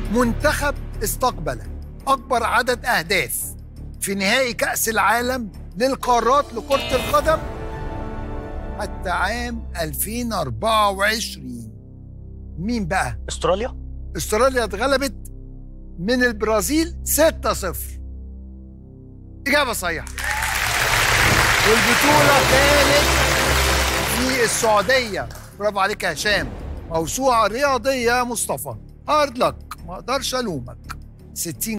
منتخب استقبل أكبر عدد أهداف في نهائي كأس العالم للقارات لكرة القدم حتى عام 2024 مين بقى؟ استراليا استراليا اتغلبت من البرازيل 6-0 إجابة صحيحة والبطولة كانت في السعودية برافو عليك يا هشام موسوعة رياضية يا مصطفى هارد لك ما اقدرش الومك 60